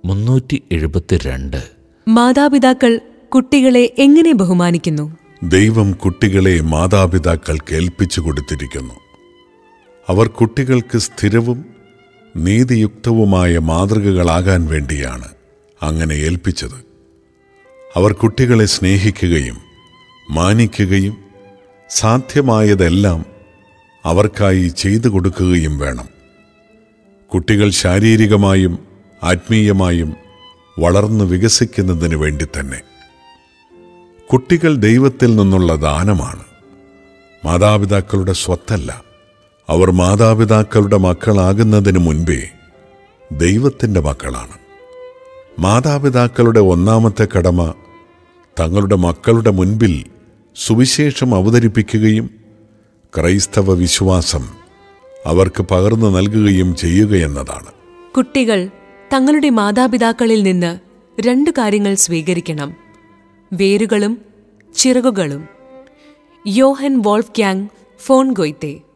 മുന്നൂറ്റി എഴുപത്തിരണ്ട് മാതാപിതാക്കൾ കുട്ടികളെ എങ്ങനെ ബഹുമാനിക്കുന്നു ദൈവം കുട്ടികളെ മാതാപിതാക്കൾക്ക് ഏൽപ്പിച്ചു കൊടുത്തിരിക്കുന്നു അവർ കുട്ടികൾക്ക് സ്ഥിരവും നീതിയുക്തവുമായ മാതൃകകളാകാൻ വേണ്ടിയാണ് അങ്ങനെ ഏൽപ്പിച്ചത് അവർ കുട്ടികളെ സ്നേഹിക്കുകയും മാനിക്കുകയും സാധ്യമായതെല്ലാം അവർക്കായി ചെയ്തു കൊടുക്കുകയും വേണം കുട്ടികൾ ശാരീരികമായും ആത്മീയമായും വളർന്നു വികസിക്കുന്നതിന് വേണ്ടി തന്നെ കുട്ടികൾ ദൈവത്തിൽ നിന്നുള്ള ദാനമാണ് മാതാപിതാക്കളുടെ സ്വത്തല്ല അവർ മാതാപിതാക്കളുടെ മക്കളാകുന്നതിന് മുൻപേ ദൈവത്തിൻ്റെ മക്കളാണ് മാതാപിതാക്കളുടെ ഒന്നാമത്തെ കടമ തങ്ങളുടെ മക്കളുടെ മുൻപിൽ സുവിശേഷം അവതരിപ്പിക്കുകയും ക്രൈസ്തവ വിശ്വാസം അവർക്ക് പകർന്നു നൽകുകയും ചെയ്യുകയെന്നതാണ് കുട്ടികൾ തങ്ങളുടെ മാതാപിതാക്കളിൽ നിന്ന് രണ്ട് കാര്യങ്ങൾ സ്വീകരിക്കണം വേരുകളും ചിറകുകളും യോഹൻ വോൾഫ് ക്യാങ് ഫോൺ ഗൊയ്ത്തെ